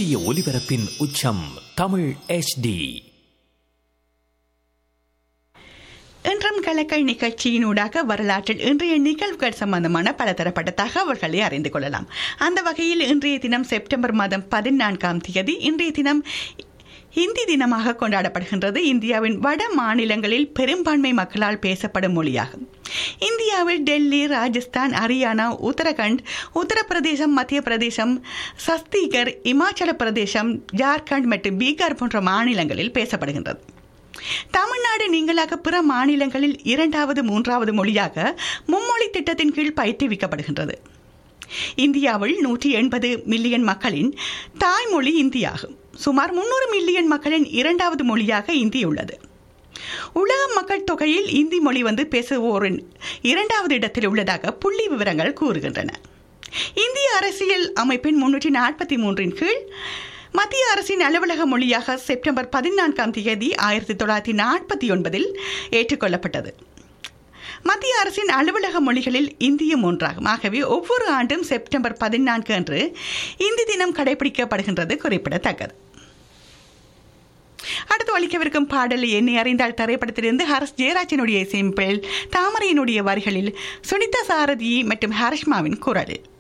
சூரிய ஒளிபரப்பின் உச்சம் தமிழ் HD இன்றும் கலக்கல் நிகழ்ச்சியினூடாக வரலாற்றில் இன்றைய நிகழ்வுகள் சம்பந்தமான பலதரப்பட்ட தகவல்களை அறிந்து கொள்ளலாம் அந்த வகையில் இன்றைய தினம் செப்டம்பர் மாதம் பதினான்காம் தேதி இன்றைய தினம் இந்தி தினமாக கொண்டாடப்படுகின்றது இந்தியாவின் வட மாநிலங்களில் பெரும்பான்மை மக்களால் பேசப்படும் மொழியாகும் இந்தியாவில் டெல்லி ராஜஸ்தான் ஹரியானா உத்தரகண்ட் உத்தரப்பிரதேசம் மத்திய பிரதேசம் சத்தீகர் இமாச்சல பிரதேசம் ஜார்க்கண்ட் மற்றும் பீகார் போன்ற மாநிலங்களில் பேசப்படுகின்றது தமிழ்நாடு நீங்களாக பிற மாநிலங்களில் இரண்டாவது மூன்றாவது மொழியாக மும்மொழி திட்டத்தின் கீழ் பயிற்றுவிக்கப்படுகின்றது இந்தியாவில் நூற்றி எண்பது மில்லியன் மக்களின் தாய்மொழி இந்தியாகும் சுமார் முன்னூறு மில்லியன் மக்களின் இரண்டாவது மொழியாக இந்தி உள்ளது உலக மக்கள் தொகையில் இந்தி மொழி வந்து பேசுவோரின் இரண்டாவது இடத்தில் உள்ளதாக புள்ளி விவரங்கள் கூறுகின்றன இந்திய அரசியல் அமைப்பின் முன்னூற்றி நாற்பத்தி மூன்றின் கீழ் மத்திய அரசின் அலுவலக மொழியாக செப்டம்பர் பதினான்காம் தேதி ஆயிரத்தி தொள்ளாயிரத்தி நாற்பத்தி ஒன்பதில் ஏற்றுக்கொள்ளப்பட்டது மத்திய அரசின் அலுவலக மொழிகளில் இந்தியும் ஒன்றாகும் ஆகவே ஒவ்வொரு ஆண்டும் செப்டம்பர் பதினான்கு அன்று இந்தி தினம் கடைபிடிக்கப்படுகின்றது குறிப்பிடத்தக்கது அடுத்து ஒழிக்கவிருக்கும் பாடலை என்னை அறிந்தால் திரைப்படத்திலிருந்து ஹரஸ் ஜெயராஜனுடைய சிம்பிள் தாமரையினுடைய வரிகளில் சுனிதா சாரதி மற்றும் ஹரிஷ்மாவின் குரலில்